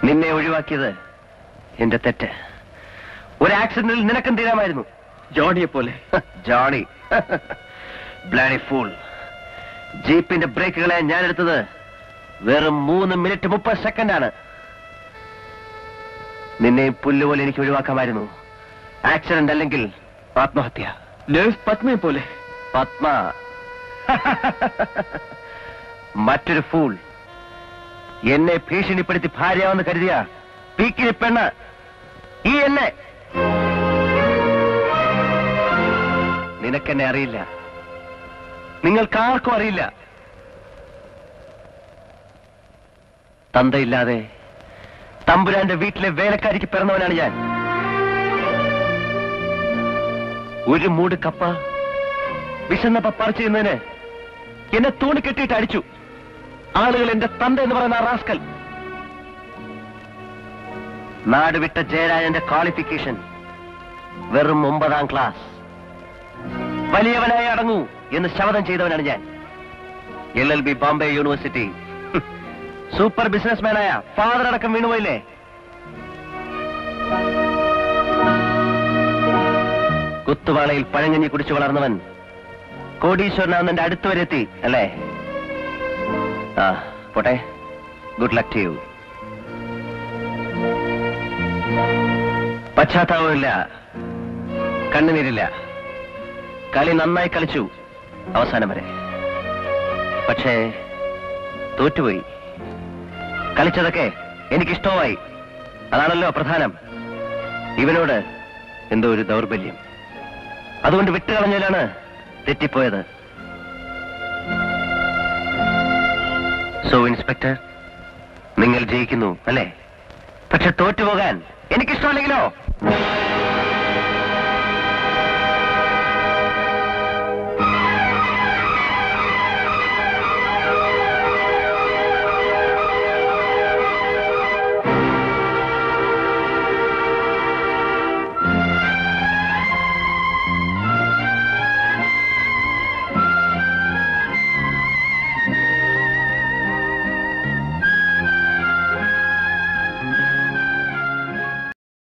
നിന്നെ ഒഴിവാക്കിയത് എന്റെ തെറ്റ് ഒരു ആക്സിഡന്റിൽ നിനക്കും തീരാമായിരുന്നു ജോണിയെ പോലെ ജോണി ബ്ലാഡി ഫൂൾ ജീപ്പിന്റെ ബ്രേക്കുകളെ ഞാൻ എടുത്തത് വെറും മൂന്ന് മിനിറ്റ് മുപ്പത് സെക്കൻഡാണ് നിന്നെ പുല്ലുപോലെ എനിക്ക് ഒഴിവാക്കാമായിരുന്നു ആക്സിഡന്റ് അല്ലെങ്കിൽ ആത്മഹത്യ നേഴ്സ് പത്മയെ പോലെ പത്മ മറ്റൊരു ഫൂൾ എന്നെ ഭീഷണിപ്പെടുത്തി ഭാര്യയാവെന്ന് കരുതിയ പീക്കിരി പെണ്ണ് ഈ എന്നെ നിനക്കെന്നെ അറിയില്ല നിങ്ങൾക്കാർക്കും അറിയില്ല തന്തയില്ലാതെ തമ്പുരാന്റെ വീട്ടിലെ വേലക്കാരിക്ക് പിറന്നവനാണ് ഞാൻ ഒരു മൂട് കപ്പ വിശന്നപ്പ പറിച്ചു ചെയ്യുന്നതിന് എന്നെ തൂണിക്കെട്ടിയിട്ട് അടിച്ചു ആളുകൾ എന്റെ തന്ത എന്ന് പറയുന്ന ആ റാസ്കൽ നാട് വിട്ട ജയരാജന്റെ ക്വാളിഫിക്കേഷൻ വെറും ഒമ്പതാം ക്ലാസ് വലിയവനായി അടങ്ങൂ എന്ന് ശപഥം ചെയ്തവനാണ് ഞാൻ L L B Bombay university super ബിസിനസ്മാനായ ഫാദർ അടക്കം വീണുപോയില്ലേ കുത്തുവാളയിൽ പഴങ്ങഞ്ഞി കുടിച്ചു വളർന്നവൻ കോടീശ്വരനാണെന്ന് എന്റെ അടുത്ത് വരെ എത്തി അല്ലേ ആ പോട്ടെ ഗുഡ് ലക്ക് ടു യു പശ്ചാത്താപമില്ല കണ്ണുനീരില്ല കളി നന്നായി കളിച്ചു അവസാനം വരെ പക്ഷേ തോറ്റുപോയി കളിച്ചതൊക്കെ എനിക്കിഷ്ടമായി അതാണല്ലോ പ്രധാനം ഇവനോട് എന്തോ ഒരു ദൗർബല്യം അതുകൊണ്ട് വിട്ടുകളഞ്ഞതിലാണ് തെറ്റിപ്പോയത് സോ ഇൻസ്പെക്ടർ നിങ്ങൾ ജയിക്കുന്നു അല്ലേ പക്ഷെ തോറ്റുപോകാൻ എനിക്കിഷ്ടമല്ലെങ്കിലോ